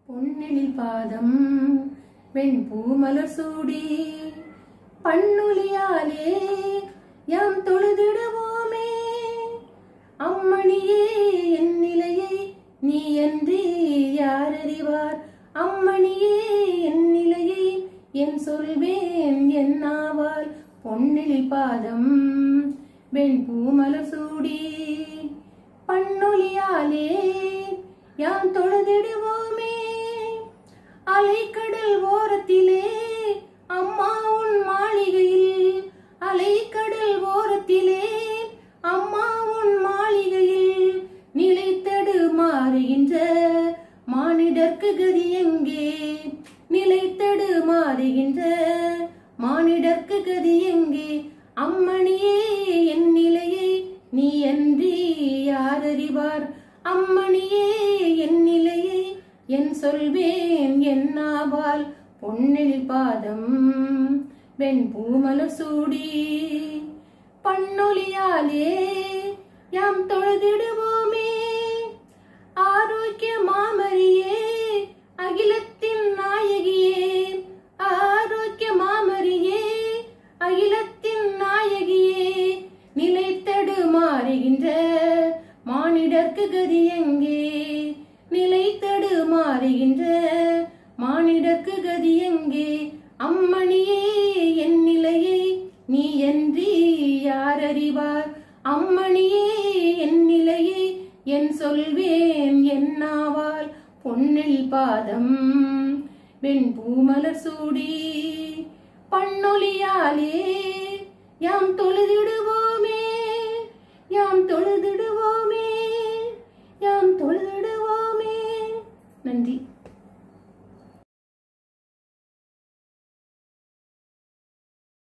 பொன்னெழில் பாதம் வெண்பூமலர் சூடி பன்னொலியாலே யாம் தொழுதிடுவோமே அம்மணியே என் நிலையை நீ அன்றி யார் அறிவார் அம்மணியே என் நிலையை என் சொல்வேன் என்னாவால் பொன்னெழில் பாதம் வெண்பூமலர் சூடி பன்னொலியாலே யாம் தொழுதிடுவோமே அலைக்கடல் ஓரத்திலே அம்மா உன் மாளிகையில் அலைக்கடல் ஓரத்திலே அம்மா உன் மாளிகையில் நிலைத்தடு மாறுகின்ற மானிடர்க்கு கதி எங்கே நிலைத்தடு மாறுகின்ற மானிடர்க்கு கதி எங்கே அம்மணியே என் நிலையை நீ அன்றி யார் அறிவார் அம்மணியே என் நிலையை என் சொல்வேன் என்னாவால் பொன்னெழில் பாதம் வெண்பூமலர் சூடி பன்னொலியாலே யாம் தொழுதிடுவோமே ஆரோக்கிய மாமரியே அகிலத்தின் நாயகியே ஆரோக்கிய மாமரியே அகிலத்தின் நாயகியே நிலைத்தடு மாறுகின்ற மானிடர்க்கு கதி எங்கே நிலைத்தடு மாறுகின்ற மானிடர்க்கு கதி எங்கே அம்மணியே என் நிலையை நீ அன்றி யார் அறிவார் அம்மணியே என் நிலையை என் சொல்வேன் என்னாவால் பொன்னில் பாதம் வெண்பூமலர் சூடி பன்னொலியாலே யாம் தொழுதிடுவோம்